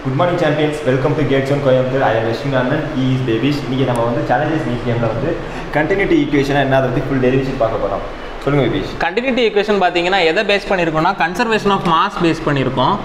good morning champions welcome to Gates one Coimbatore I am Lakshmi அண்ணன் இ is பேபிஷ் இன்றைக்கி நம்ம வந்து சேலஞ்சஸ் மீட் கேமில் வந்து கண்டினியூட்டி ஈக்குவேஷனாக என்ன வந்து ஃபுல் டெரிவேஷன் பார்க்க போகிறோம் சொல்லுங்கள் பேபிஷ் கண்டினியூட்டி ஈக்குவேஷன் பார்த்தீங்கன்னா எதை பேஸ் பண்ணியிருக்கோம்னா கன்சர்வேஷன் ஆஃப் மாஸ் பேஸ் பண்ணியிருக்கோம்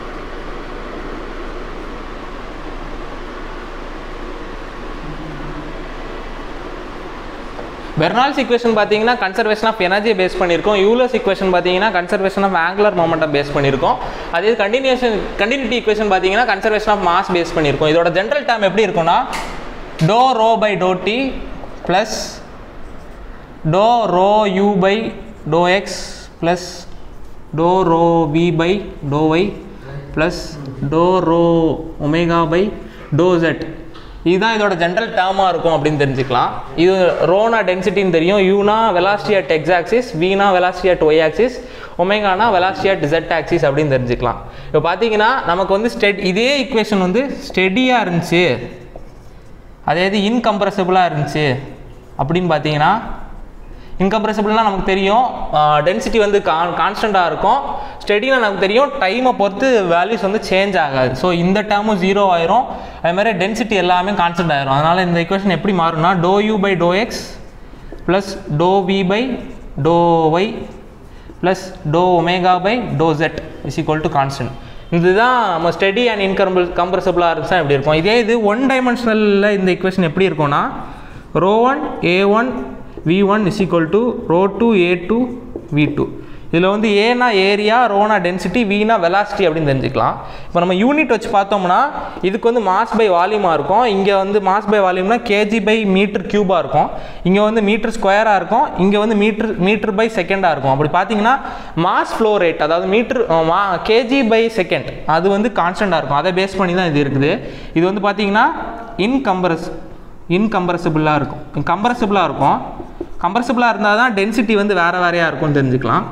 பெர்னால்ஸ் ஈக்குவேஷன் பார்த்தீங்கன்னா கன்சர்வேஷன் ஆஃப் எனர்ஜி பேஸ் பண்ணியிருக்கோம் யூலஸ் ஈக்குவேஷன் பார்த்தீங்கன்னா conservation of angular momentum base பண்ணியிருக்கோம் அதே கண்டினியூஷன் கண்டினியூட்டி ஈக்குவேஷன் பார்த்தீங்கன்னா கன்சர்வேஷன் ஆஃப் மாஸ் பேஸ் பண்ணியிருக்கோம் இதோட ஜென்ரல் டேர்ம் எப்படி இருக்கும்னா do rho by do t plus do rho u by to x plus do rho v by to y plus do rho omega by to z இதுதான் இதோட general டேர்மாக இருக்கும் அப்படின்னு தெரிஞ்சுக்கலாம் இது ரோனா டென்சிட்டின்னு தெரியும் யூனா வெலாசிட்டி அட் எக்ஸ் ஆக்சிஸ் வீனா வெலாசிட்டி அட் ஒய் ஆக்சிஸ் ஒமேகானா வெலாசிட்டி அட் ஜெட் ஆக்சிஸ் அப்படின்னு தெரிஞ்சுக்கலாம் இப்போ பார்த்தீங்கன்னா நமக்கு வந்து ஸ்டெட் இதே ஈக்குவேஷன் வந்து ஸ்டெடியாக இருந்துச்சு அதே இது இன்கம்ப்ரெசிபிளாக இருந்துச்சு அப்படின்னு பார்த்தீங்கன்னா இன்கம்ப்ரெசிபிள்னால் நமக்கு தெரியும் டென்சிட்டி வந்து கான் கான்ஸ்டண்ட்டாக இருக்கும் ஸ்டெடினா நமக்கு தெரியும் டைமை பொறுத்து வேல்யூஸ் வந்து சேஞ்ச் ஆகாது ஸோ இந்த டேர்மும் ஜீரோ ஆயிரும் அதே மாதிரி டென்சிட்டி எல்லாமே கான்ஸ்டன்ட் ஆயிரும் அதனால் இந்த ஈக்குவேஷன் எப்படி மாறும்னா do u by to x plus do v by to y plus do omega by to z is equal to constant இதுதான் நம்ம ஸ்டெடி அண்ட் இன்கம்பல் கம்ப்ரெசபிளாக இருந்துச்சா எப்படி இருக்கும் இதே இது ஒன் டைமென்ஷனலில் இந்த ஈக்குவேஷன் எப்படி இருக்கும்னா rho one A one v one is equal to rho two A two v two இதில் வந்து ஏனா ஏரியா ரோனா டென்சிட்டி வீனா வெலாசிட்டி அப்படின்னு தெரிஞ்சுக்கலாம் இப்போ நம்ம யூனிட் வச்சு பார்த்தோம்னா இதுக்கு வந்து மாஸ் பை வால்யூமாக இருக்கும் இங்கே வந்து மாஸ் பை வால்யூம்னா கேஜி பை மீட்டர் க்யூபாக இருக்கும் இங்கே வந்து மீட்டர் ஸ்கொயராக இருக்கும் இங்கே வந்து மீட்டர் மீட்டர் பை செகண்டாக இருக்கும் அப்படி பார்த்தீங்கன்னா மாஸ் ஃப்ளோ ரேட் அதாவது மீட்டர் மா கேஜி பை செகண்ட் அது வந்து கான்ஸ்டண்ட்டாக இருக்கும் அதை பேஸ் பண்ணி தான் இது இருக்குது இது வந்து பார்த்தீங்கன்னா இன்கம்பரஸ் இன்கம்ப்ரசிபிளாக இருக்கும் கம்ப்ரசிபிளாக இருக்கும் கம்ப்ரசிபிளாக இருந்தால் தான் டென்சிட்டி வந்து வேறு வேறையாக இருக்கும்னு தெரிஞ்சுக்கலாம்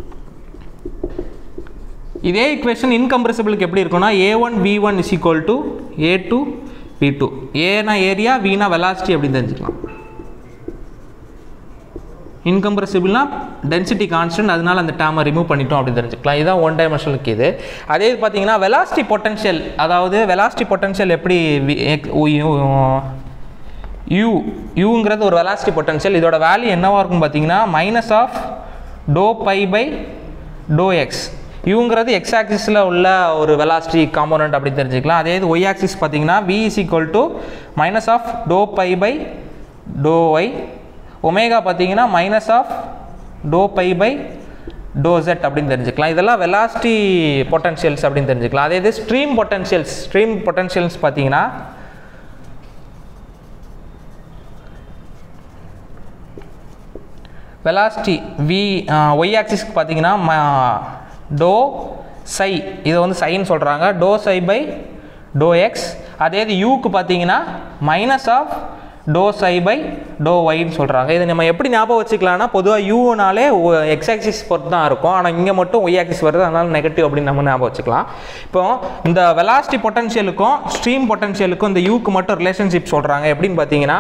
இதே ஈக்குவேஷன் இன்கம்ப்ரெசிபிளுக்கு எப்படி இருக்கும்னா A one v one is equal to A two v two ஏனா ஏரியா வீனா வெலாசிட்டி அப்படின்னு தெரிஞ்சுக்கலாம் இன்கம்ப்ரெசிபிள்னா டென்சிட்டி கான்ஸ்டன்ட் அதனால அந்த டேமை ரிமூவ் பண்ணிட்டோம் அப்படின்னு தெரிஞ்சுக்கலாம் இதுதான் ஒன் டைமென்ஷனுக்கு இது அதே இது பார்த்தீங்கன்னா வெலாசிட்டி பொட்டன்ஷியல் அதாவது வெலாசிட்டி பொட்டன்ஷியல் எப்படி யூ யூங்கிறது ஒரு வெலாசிட்டி பொட்டன்ஷியல் இதோட வேல்யூ என்னவாக இருக்கும் பார்த்தீங்கன்னா minus of do by by to x யூங்கிறது எக்ஸ் ஆக்சிஸில் உள்ள ஒரு வெலாசிட்டி காம்போனன்ட் அப்படி தெரிஞ்சுக்கலாம் அதே இது ஒய் ஆக்சிஸ் பார்த்தீங்கன்னா v is equal to minus of do by by to y omega பார்த்தீங்கன்னா minus of do by by to jet அப்படின்னு தெரிஞ்சுக்கலாம் இதெல்லாம் வெலாசிட்டி பொட்டன்ஷியல்ஸ் அப்படின்னு தெரிஞ்சுக்கலாம் அதே இது ஸ்ட்ரீம் பொட்டன்ஷியல்ஸ் ஸ்ட்ரீம் பொட்டன்ஷியல்ஸ் பார்த்தீங்கன்னா வெலாசிட்டி வி ஒய் ஆக்சிஸ்க்கு பார்த்தீங்கன்னா டோ சை இதை வந்து சைன்னு சொல்கிறாங்க doh psi by to x அதே இது யூக்கு பார்த்தீங்கன்னா minus of doh psi by doh ஒய்ன்னு சொல்கிறாங்க இதை நம்ம எப்படி ஞாபகம் வச்சுக்கலாம்னா பொதுவாக யூனாலே எக்ஸ் ஆக்சிஸ் பொறுத்து தான் இருக்கும் ஆனால் இங்கே மட்டும் ஒய் ஆக்சிஸ் வருது அதனால் நெகட்டிவ் அப்படின்னு நம்ம ஞாபகம் வச்சுக்கலாம் இப்போ இந்த வெலாசிட்டி பொட்டன்ஷியலுக்கும் ஸ்ட்ரீம் பொட்டன்ஷியலுக்கும் இந்த யூக்கு மட்டும் ரிலேஷன்ஷிப் சொல்கிறாங்க எப்படின்னு பார்த்தீங்கன்னா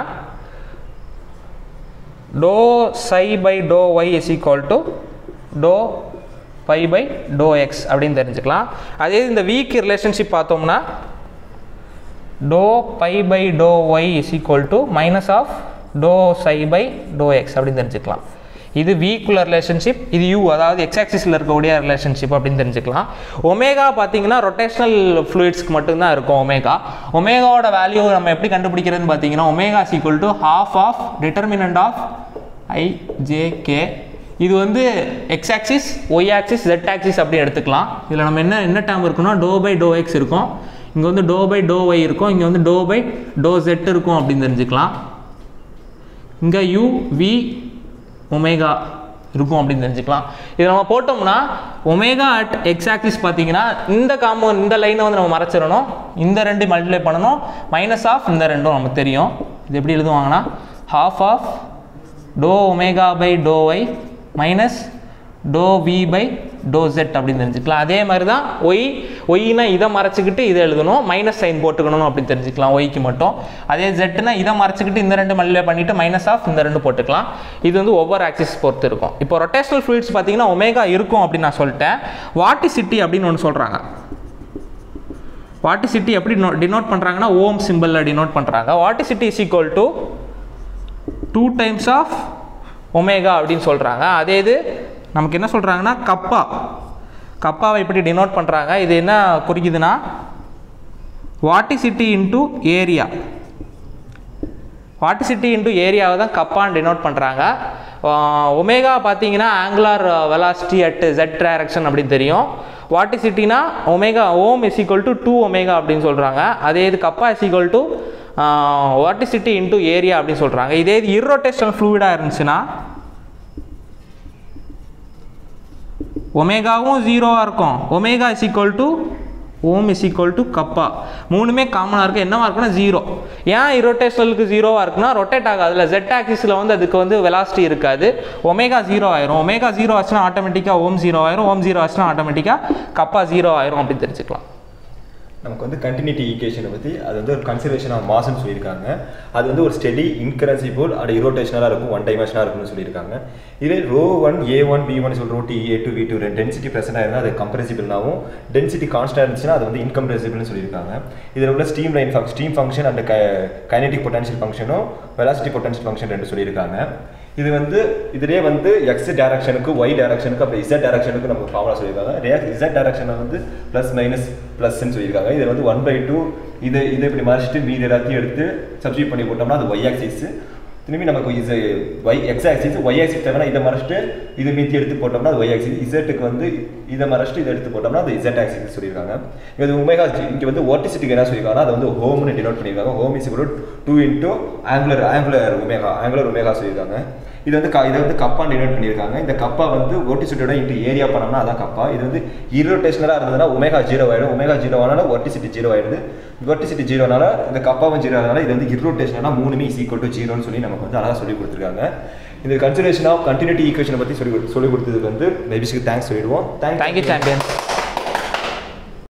doh psi by to y is equal to doh by by to x அப்படின்னு தெரிஞ்சுக்கலாம் அதே இந்த வீக் ரிலேஷன்ஷிப் பார்த்தோம்னா doh by by to y is equal to minus of doh psi by to x அப்படின்னு தெரிஞ்சுக்கலாம் இது வீக்குள்ள ரிலேஷன்ஷிப் இது யூ அதாவது எக்ஸ் ஆக்சிஸில் இருக்கக்கூடிய ரிலேஷன்ஷிப் அப்படின்னு தெரிஞ்சுக்கலாம் ஒமேகா பார்த்தீங்கன்னா ரொட்டேஷனல் ஃப்ளூயிட்ஸ்க்கு மட்டும்தான் இருக்கும் ஒமேகா ஒமேகாவோட வேல்யூ நம்ம எப்படி கண்டுபிடிக்கிறதுன்னு பார்த்தீங்கன்னா omega equal to half of determinant of i j k இது வந்து x axis y axis z axis அப்படி எடுத்துக்கலாம் இதில் நம்ம என்ன என்ன டேம் இருக்குன்னா டோ பை டோ எக்ஸ் இருக்கும் இங்கே வந்து டோ பை டோ ஒய் இருக்கும் இங்கே வந்து டோ பை டோ ஜெட் இருக்கும் அப்படின்னு தெரிஞ்சுக்கலாம் இங்கே யூ வி ஒமேகா இருக்கும் அப்படின்னு தெரிஞ்சுக்கலாம் இதை நம்ம போட்டோம்னா ஒமேகா அட் எக்ஸ் ஆக்சிஸ் பார்த்தீங்கன்னா இந்த காம்போ இந்த லைனை வந்து நம்ம மறைச்சிடணும் இந்த ரெண்டு மல்டிப்ளை பண்ணணும் மைனஸ் ஆஃப் இந்த ரெண்டும் நமக்கு தெரியும் இது எப்படி எழுதுவாங்கன்னா half of doh omega by to y minus doh v by to jet அப்படின்னு தெரிஞ்சுக்கலாம் அதே மாதிரி தான் ஒய் ஒய்னா இதை மறைச்சிக்கிட்டு இதை எழுதணும் மைனஸ் சைன் போட்டுக்கணும் அப்படின்னு தெரிஞ்சுக்கலாம் ஒய்க்கு மட்டும் அதே ஜெட்னா இதை மறைச்சிக்கிட்டு இந்த ரெண்டு மல்லியில் பண்ணிவிட்டு மைனஸ் ஆஃப் இந்த ரெண்டு போட்டுக்கலாம் இது வந்து ஒவ்வொரு ஆக்சிஸ் பொறுத்து இருக்கும் இப்போ ரொட்டேஷனல் ஃப்ளூயிட்ஸ் பார்த்தீங்கன்னா ஒமேகா இருக்கும் அப்படின்னு நான் சொல்லிட்டேன் வாட்டிசிட்டி அப்படின்னு ஒன்று சொல்கிறாங்க வாட்டிசிட்டி எப்படி டினோட் பண்ணுறாங்கன்னா ஓம் சிம்பிளில் டினோட் பண்ணுறாங்க vorticity is equal to two times of omega அப்படின்னு சொல்கிறாங்க அதே இது நமக்கு என்ன சொல்கிறாங்கன்னா கப்பா கப்பாவை எப்படி டினோட் பண்ணுறாங்க இது என்ன குறிக்குதுன்னா vorticity into area vorticity into ஏரியாவை தான் கப்பான்னு டினோட் பண்ணுறாங்க ஒமேகா பார்த்தீங்கன்னா angular velocity at z direction அப்படின்னு தெரியும் வாட்டிசிட்டினா ஒமேகா ஓம் is equal to two omega அப்படின்னு சொல்கிறாங்க அதே இது kappa is equal to vorticity into area அப்படின்னு சொல்கிறாங்க இதே இது இர்ரோட்டேஷனல் ஃப்ளூயிடாக இருந்துச்சுன்னா ஒமேகாவும் ஜீரோவாக இருக்கும் ஒமேகா இஸ் ஈக்குவல் டு ஓம் இஸ் ஈக்குவல் டு கப்பா மூணுமே காமனாக இருக்குது என்னவா இருக்குன்னா ஜீரோ ஏன் இரோட்டேஷனலுக்கு ஜீரோவாக இருக்குன்னா ரொட்டேட் ஆகாதுல ஜெட் ஆக்சிஸில் வந்து அதுக்கு வந்து வெலாசிட்டி இருக்காது ஒமேகா ஜீரோ ஆயிரும் ஒமேகா ஜீரோ ஆச்சுன்னா ஆட்டோமேட்டிக்காக ஓம் ஜீரோ ஆயிரும் ஓம் ஜீரோ ஆச்சுன்னா ஆட்டோமேட்டிக்காக கப்பா ஜீரோ ஆயிரும் அப்படின்னு தெரிஞ்சுக்கலாம் நமக்கு வந்து கண்டினியூட்டி ஈக்குவேஷனை பற்றி அது வந்து ஒரு கன்சர்வேஷன் ஆஃப் மாஸ்ன்னு சொல்லியிருக்காங்க அது வந்து ஒரு ஸ்டெடி இன்கரன்சிபிள் அது இரோட்டேஷனலாக இருக்கும் ஒன் டைமென்ஷனாக இருக்கும்னு சொல்லியிருக்காங்க இதே ரோ ஒன் ஏ ஒன் பி ஒன் சொல்கிற d a two v two ரெண்டு டென்சிட்டி ப்ரெசென்ட் இருந்தால் அது கம்ப்ரெசிபிள்னாவும் டென்சிட்டி கான்ஸ்டாக இருந்துச்சுன்னா அது வந்து இன்கம்ப்ரெசிபிள்னு சொல்லியிருக்காங்க இதில் உள்ள ஸ்டீம் லைன் ஃபங்க் stream function and kinetic potential ஃபங்க்ஷனும் வெலாசிட்டி பொட்டன்ஷியல் ஃபங்க்ஷன் ரெண்டு சொல்லியிருக்காங்க இது வந்து இதுலேயே வந்து எக்ஸ் டேரக்ஷனுக்கு ஒய் டேரக்ஷனுக்கு அப்புறம் இசட் டேரக்ஷனுக்கு நமக்கு ஃபார்முலா சொல்லியிருக்காங்க இசட் டேரக்ஷனை வந்து ப்ளஸ் மைனஸ் ப்ளஸ்ன்னு சொல்லியிருக்காங்க இதில் வந்து ஒன் பை டூ இதை இதை இப்படி மறைச்சிட்டு மீதி எல்லாத்தையும் எடுத்து சப்ஸ்டியூட் பண்ணி போட்டோம்னா அது ஒய் ஆக்சிஸ் திரும்பி நமக்கு இது y x axis y axis தேவைன்னா இதை மறைச்சிட்டு இதை மீதி எடுத்து போட்டோம்னா அது ஒய் ஆக்சிஸ் இசட்டுக்கு வந்து இதை மறைச்சிட்டு இதை எடுத்து போட்டோம்னா அது இசட் ஆக்சிஸ் சொல்லியிருக்காங்க இது உண்மையாக இங்கே வந்து ஓட்டிசிட்டிக்கு என்ன சொல்லியிருக்காங்கன்னா அது வந்து ஹோம்னு டினோட் பண்ணியிருக்காங்க ஹோம் is two into angular angular omega angular omega சொல்லியிருக்காங்க இது வந்து க- இதை வந்து கப்பா டினோட் பண்ணியிருக்காங்க இந்த கப்பா வந்து ஒட்டிசிட்டியோட இன்ட்டு ஏரியா பண்ணோம்னா அதான் கப்பா இது வந்து இரோட்டேஷனலாக இருந்ததுன்னா ஒமேகா ஜீரோ ஆயிடும் ஒமேகா ஜீரோ ஆனால ஒட்டிசிட்டி ஜீரோ ஆயிடுது ஒட்டிசிட்டி ஜீரோனால இந்த கப்பாவும் ஜீரோ ஆனதால இது வந்து இரோட்டேஷனாக மூணுமே இஸ் ஈக்குவல் டு ஜீரோன்னு சொல்லி நமக்கு வந்து அழகாக சொல்லி கொடுத்துருக்காங்க இந்த கன்சிடரேஷன் ஆஃப் கண்டினியூட்டி ஈக்குவேஷனை பற்றி சொல்லி கொடு- சொல்லி கொடுத்ததுக்கு வந்து மேபிஸ்க்கு தேங்க்ஸ் சொல்லிடுவோம் தேங்க்யூ சாம்பியன்ஸ்